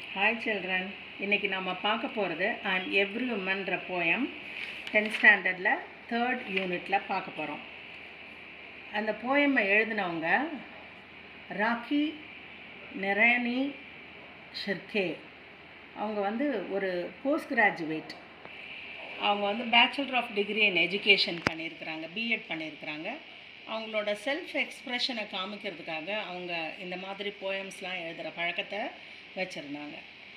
Hi children இன்னைக்கு நம்ம பார்க்க போகிறது ஐம் எவ்ரி உமன்ற போயம் டென்த் ஸ்டாண்டர்டில் தேர்ட் யூனிட்டில் பார்க்க போகிறோம் அந்த போயமை எழுதினவங்க ராக்கி நெரேனி ஷிர்கே அவங்க வந்து ஒரு போஸ்ட் கிராஜுவேட் அவங்க வந்து bachelor of degree in education பண்ணியிருக்கிறாங்க பிஎட் பண்ணியிருக்கிறாங்க அவங்களோட செல்ஃப் எக்ஸ்ப்ரெஷனை காமிக்கிறதுக்காக அவங்க இந்த மாதிரி போயம்ஸ்லாம் எழுதுகிற பழக்கத்தை வச்சுருந்தாங்க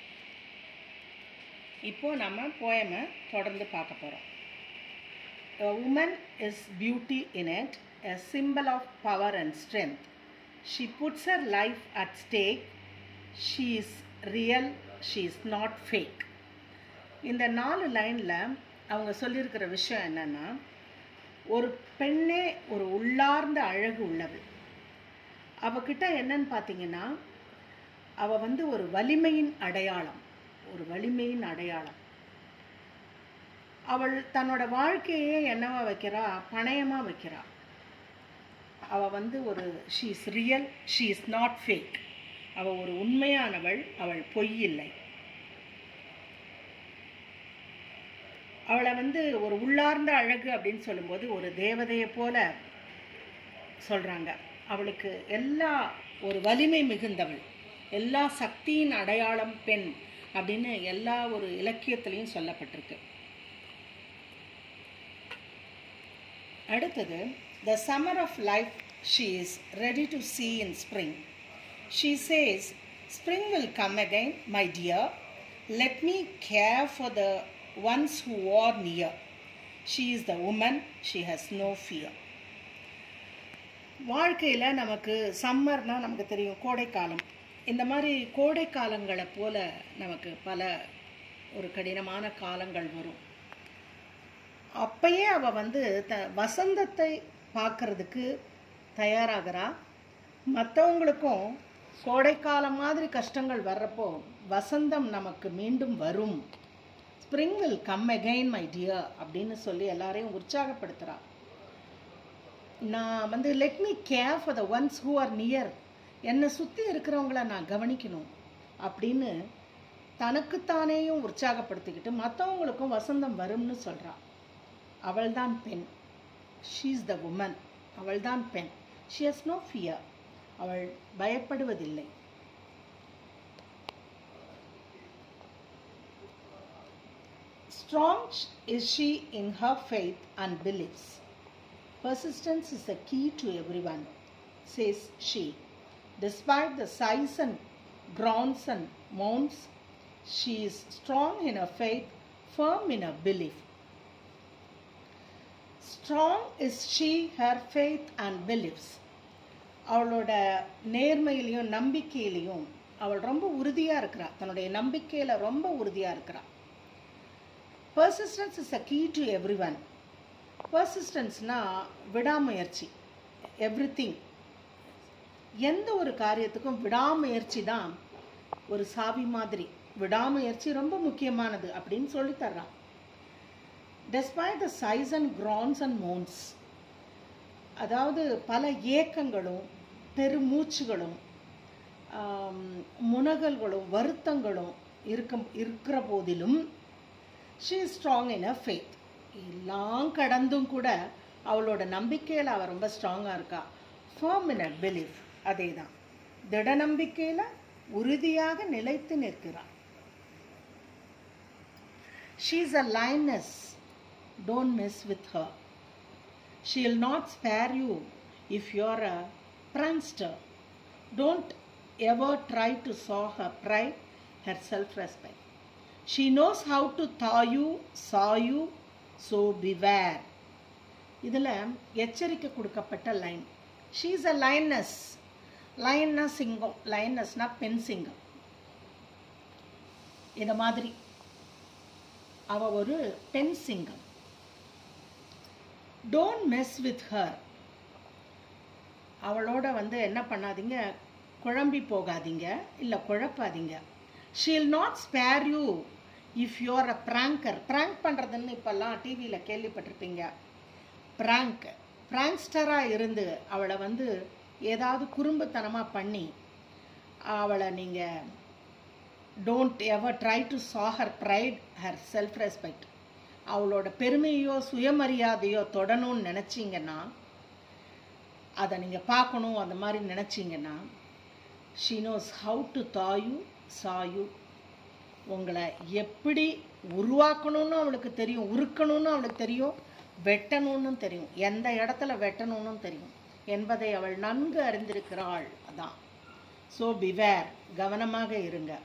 இப்போது நம்ம போயமை தொடர்ந்து பார்க்க போகிறோம் A woman is beauty in it, a symbol of power and strength. She puts her life at stake. She is real, she is not fake. இந்த நாலு லைனில் அவங்க சொல்லியிருக்கிற விஷயம் என்னென்னா ஒரு பெண்ணே ஒரு உள்ளார்ந்த அழகு உள்ளவள் அவகிட்ட என்னன்னு பார்த்தீங்கன்னா அவள் வந்து ஒரு வலிமையின் அடையாளம் ஒரு வலிமையின் அடையாளம் அவள் தன்னோட வாழ்க்கையே என்னவா வைக்கிறா பணயமாக வைக்கிறா அவள் வந்து ஒரு she is real she is not fake அவள் ஒரு உண்மையானவள் அவள் பொய் இல்லை அவளை வந்து ஒரு உள்ளார்ந்த அழகு அப்படின்னு சொல்லும்போது ஒரு தேவதையை போல சொல்கிறாங்க அவளுக்கு எல்லா ஒரு வலிமை மிகுந்தவள் எல்லா சக்தியின் அடையாளம் பெண் அப்படின்னு எல்லா ஒரு இலக்கியத்திலையும் சொல்லப்பட்டிருக்கு அடுத்தது the summer of life she is ready to see in spring she says spring will come again my dear let me care for the ones who are near she is the woman she has no fear வாழ்க்கையில் நமக்கு சம்மர்னால் நமக்கு தெரியும் கோடைக்காலம் இந்த மாதிரி கோடை காலங்களை போல நமக்கு பல ஒரு கடினமான காலங்கள் வரும் அப்பயே அவள் வந்து த வசந்தத்தை பார்க்கறதுக்கு தயாராகிறா மற்றவங்களுக்கும் கோடைக்காலம் மாதிரி கஷ்டங்கள் வர்றப்போ வசந்தம் நமக்கு மீண்டும் வரும் spring will come again my dear அப்படின்னு சொல்லி எல்லாரையும் உற்சாகப்படுத்துகிறா நான் வந்து let me care for the ones who are near என்னை சுற்றி இருக்கிறவங்கள நான் கவனிக்கணும் அப்படின்னு தனக்குத்தானேயும் உற்சாகப்படுத்திக்கிட்டு மற்றவங்களுக்கும் வசந்தம் வரும்னு சொல்கிறான் அவள்தான் பெண் ஷீஸ் த உமன் அவள்தான் பெண் ஷி ஹஸ் நோ ஃபியர் அவள் பயப்படுவதில்லை Strong is she in her faith and beliefs. Persistence is the key to everyone, says she. Despite the sighs and groans and moans, she is strong in her faith, firm in her belief. Strong is she, her faith and beliefs. அவளோட நேர்மையிலையும் நம்பிக்கையிலையும் அவள் ரொம்ப உறுதியாக இருக்கிறா தன்னுடைய நம்பிக்கையில் ரொம்ப உறுதியாக இருக்கிறா persistence is a key to every one பர்சிஸ்டன்ஸ்னால் விடாமுயற்சி எவ்ரி திங் எந்த ஒரு காரியத்துக்கும் விடாமுயற்சி தான் ஒரு சாவி மாதிரி விடாமுயற்சி ரொம்ப முக்கியமானது அப்படின்னு சொல்லி தர்றான் despite the sighs and groans and moans அதாவது பல ஏக்கங்களும் பெருமூச்சுகளும் முனகல்களும் வருத்தங்களும் இருக்க இருக்கிற போதிலும் she is strong in a faith எல்லாம் கடந்தும் கூட அவளோட நம்பிக்கையில் அவள் ரொம்ப ஸ்ட்ராங்காக இருக்கா ஃபர்ம் இன் அ பிலீஃப் அதே தான் திட நம்பிக்கையில் உறுதியாக நிலைத்து நிற்கிறாள் she is a lioness don't mess with her she will not spare you if you're a prankster. Don't ever try to saw her pride, her self-respect. She knows how to thaw you, saw you, so beware. இதில் எச்சரிக்கை கொடுக்கப்பட்ட line she is a lioness லைன்னா சிங்கம் லைனஸ்னா பெண் சிங்கம் இதை மாதிரி அவ ஒரு பெண் சிங்கம் டோன்ட் மெஸ் வித் ஹர் அவளோட வந்து என்ன பண்ணாதீங்க குழம்பி போகாதீங்க இல்லை குழப்பாதீங்க she'll not spare you if you're a prankster prank பண்ணுறதுன்னு இப்போல்லாம் டிவியில் கேள்விப்பட்டிருப்பீங்க ப்ராங்க் ப்ராங்ஸ்டராக இருந்து அவளை வந்து ஏதாவது குறும்புத்தனமாக பண்ணி அவளை நீங்கள் டோன்ட் எவர் ட்ரை டு சா her pride her self respect அவளோட பெருமையோ சுயமரியாதையோ தொடணும்னு நினச்சிங்கன்னா அதை நீங்கள் பார்க்கணும் அந்த மாதிரி நினச்சிங்கன்னா ஷீ நோஸ் ஹவு டு தாயு சாயு உங்களை எப்படி உருவாக்கணும்னு அவளுக்கு தெரியும் உருக்கணும்னு அவளுக்கு தெரியும் வெட்டணும்னு தெரியும் எந்த இடத்துல வெட்டணும்னு தெரியும் என்பதை அவள் நன்கு அறிந்திருக்கிறாள் அதான் ஸோ பிவேர் கவனமாக இருங்க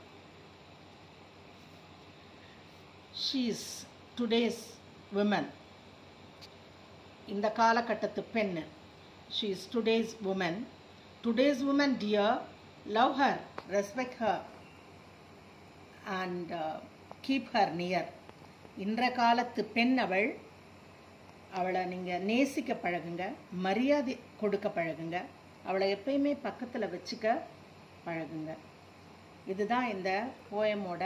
ஷீஸ் டுடேஸ் விமன் இந்த காலகட்டத்து பெண் she is today's woman today's woman dear love her respect her and keep her near இன்ற காலத்து பெண் அவள் அவளை நீங்கள் நேசிக்க பழகுங்க மரியாதை கொடுக்க பழகுங்க அவளை எப்பயுமே பக்கத்தில் வச்சுக்க பழகுங்க இதுதான் இந்த போயமோட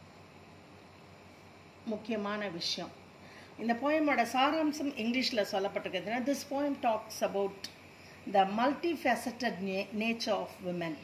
முக்கியமான விஷயம் இந்த போயமோட சாராம்சம் இங்கிலீஷில் சொல்லப்பட்டிருக்குதுன்னா this poem talks about the multifaceted நே நேச்சர் ஆஃப் விமன்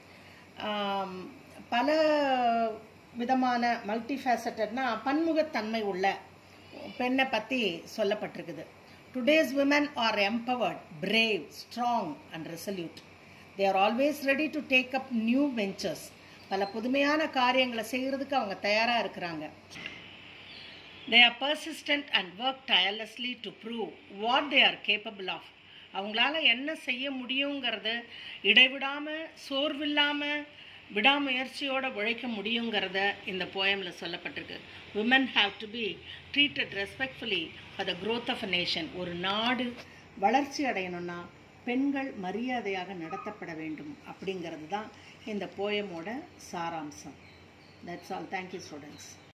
பல விதமான மல்டி ஃபேசட்டட்னா பன்முகத்தன்மை உள்ள பெண்ணை பற்றி சொல்லப்பட்டிருக்குது today's women are empowered brave strong and resolute they are always ready to take up new ventures பல புதுமையான காரியங்களை செய்கிறதுக்கு அவங்க தயாராக இருக்கிறாங்க they are persistent and work tirelessly to prove what they are capable of அவங்களால என்ன செய்ய முடியுங்கிறது இடைவிடாமல் சோர்வில்லாமல் விடாமுயற்சியோடு உழைக்க முடியுங்கிறத இந்த போயமில் சொல்லப்பட்டிருக்கு women have to be treated respectfully for the growth of a nation ஒரு நாடு வளர்ச்சி அடையணும்னா பெண்கள் மரியாதையாக நடத்தப்பட வேண்டும் அப்படிங்கிறது தான் இந்த போயமோட சாராம்சம் தட்ஸ் ஆல் தேங்க்யூ ஸ்டூடெண்ட்ஸ்